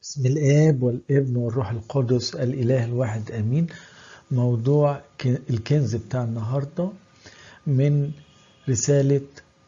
بسم الآب والابن والروح القدس الإله الواحد آمين موضوع الكنز بتاع النهاردة من رسالة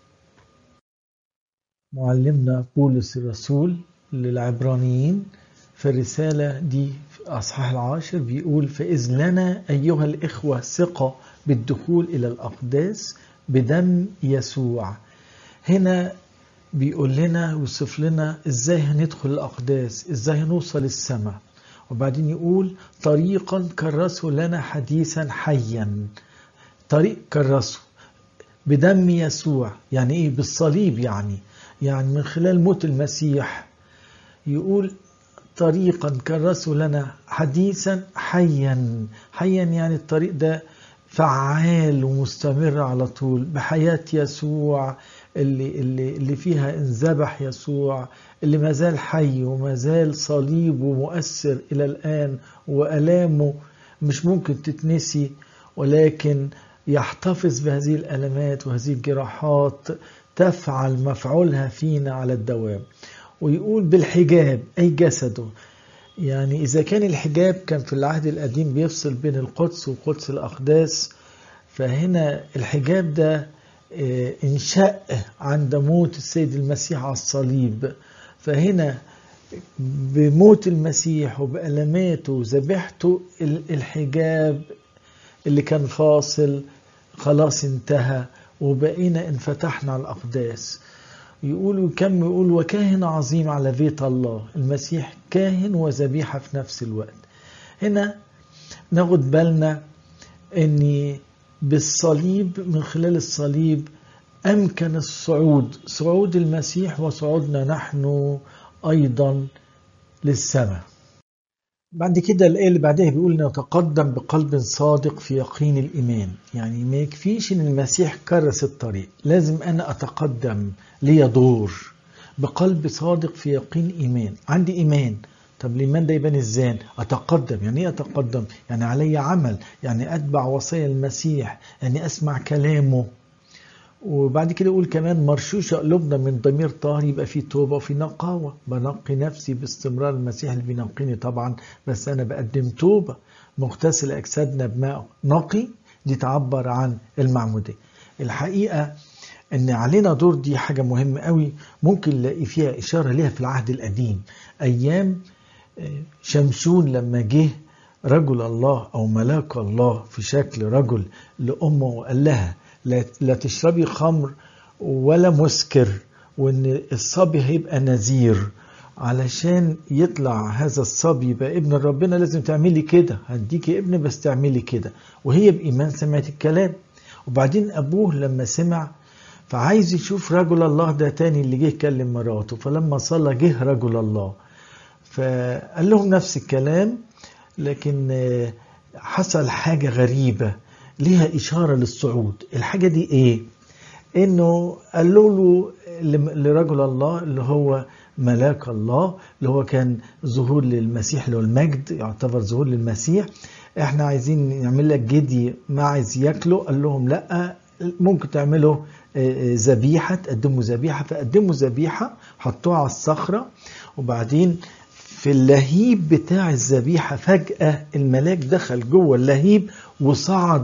معلمنا بولس الرسول للعبرانيين في الرسالة دي في أصحاح العاشر بيقول فإذ لنا أيها الإخوة ثقة بالدخول إلى الأقداس بدم يسوع هنا بيقول لنا ويوصف لنا ازاي هندخل الاقداس ازاي هنوصل السماء وبعدين يقول طريقا كرسه لنا حديثا حيا طريق كرسه بدم يسوع يعني ايه بالصليب يعني يعني من خلال موت المسيح يقول طريقا كرسه لنا حديثا حيا حيا يعني الطريق ده فعال ومستمر على طول بحياة يسوع اللي, اللي, اللي فيها انذبح يسوع اللي ما زال حي وما زال صليب ومؤثر إلى الآن وألامه مش ممكن تتنسي ولكن يحتفظ بهذه الألمات وهذه الجراحات تفعل مفعولها فينا على الدوام ويقول بالحجاب أي جسده يعني إذا كان الحجاب كان في العهد القديم بيفصل بين القدس وقدس الأقداس فهنا الحجاب ده انشق عند موت السيد المسيح على الصليب فهنا بموت المسيح وبألماته وذبيحته الحجاب اللي كان فاصل خلاص انتهى وبقينا انفتحنا على الأقداس يقول وكم يقول وكاهن عظيم على بيت الله المسيح كاهن وذبيحة في نفس الوقت هنا ناخد بالنا ان بالصليب من خلال الصليب أمكن الصعود صعود المسيح وصعودنا نحن أيضا للسماء بعد كده الآية اللي بعدها بيقول نتقدم بقلب صادق في يقين الإيمان يعني ما يكفيش إن المسيح كرس الطريق لازم أنا أتقدم ليا دور بقلب صادق في يقين إيمان عندي إيمان طب الإيمان ده يبان إزاي؟ أتقدم يعني إيه أتقدم؟ يعني علي عمل يعني أتبع وصايا المسيح يعني أسمع كلامه وبعد كده يقول كمان مرشوشة قلوبنا من ضمير طاهر يبقى في توبة وفي نقاوة بنقي نفسي باستمرار المسيح اللي بينقيني طبعا بس أنا بقدم توبة مغتسل أجسادنا بماء نقي دي تعبر عن المعمودية الحقيقة ان علينا دور دي حاجة مهمة قوي ممكن نلاقي فيها إشارة ليها في العهد القديم أيام شمشون لما جه رجل الله أو ملاك الله في شكل رجل لأمه وقال لها لا تشربي خمر ولا مسكر وان الصبي هيبقى نذير علشان يطلع هذا الصبي يبقى ابن ربنا لازم تعملي كده هديكي ابن بس تعملي كده وهي بإيمان سمعت الكلام وبعدين أبوه لما سمع فعايز يشوف رجل الله ده تاني اللي جه يكلم مراته فلما صلى جه رجل الله فقال لهم نفس الكلام لكن حصل حاجة غريبة ليها إشارة للصعود الحاجة دي إيه؟ إنه قالوا له لرجل الله اللي هو ملاك الله اللي هو كان ظهور للمسيح اللي هو المجد يعتبر ظهور للمسيح احنا عايزين نعمل لك جدي ما عايز ياكله قال لهم لا ممكن تعملوا ذبيحة تقدموا ذبيحة فقدموا ذبيحة حطوها على الصخرة وبعدين في اللهيب بتاع الذبيحة فجأة الملاك دخل جوه اللهيب وصعد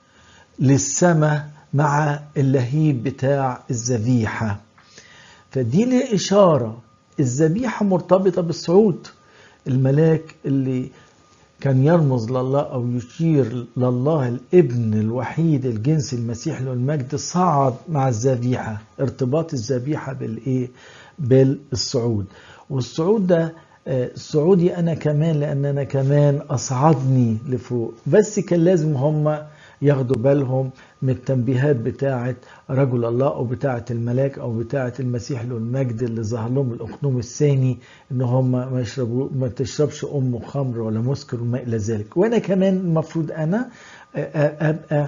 للسماء مع اللهيب بتاع الذبيحة فدي ليه إشارة الذبيحة مرتبطة بالصعود الملاك اللي كان يرمز لله أو يشير لله الابن الوحيد الجنس المسيح له المجد صعد مع الذبيحة ارتباط الذبيحة بالإيه؟ بالصعود والصعود ده صعودي أنا كمان لأن أنا كمان أصعدني لفوق بس كان لازم هم ياخدوا بالهم من التنبيهات بتاعة رجل الله أو بتاعة الملاك أو بتاعة المسيح له المجد اللي ظهر لهم الأقنوم الثاني إن هم ما يشربوا ما تشربش أم خمر ولا مسكر وما إلى ذلك وأنا كمان المفروض أنا أبقى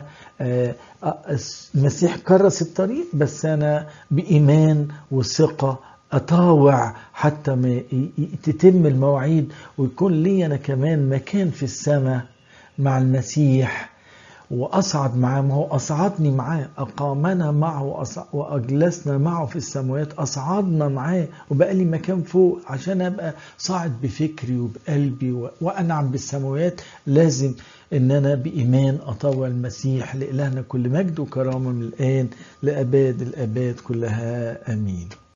المسيح كرس الطريق بس أنا بإيمان وثقة أطاوع حتى ما تتم المواعيد ويكون لي أنا كمان مكان في السماء مع المسيح وأصعد معاه ما هو أصعدني معاه أقامنا معه وأجلسنا معه في السماوات أصعدنا معاه وبقى لي مكان فوق عشان أبقى صاعد بفكري وبقلبي وأنعم بالسماوات لازم إن أنا بإيمان أطوع المسيح لإلهنا كل مجد وكرامة من الآن لأباد الآباد كلها آمين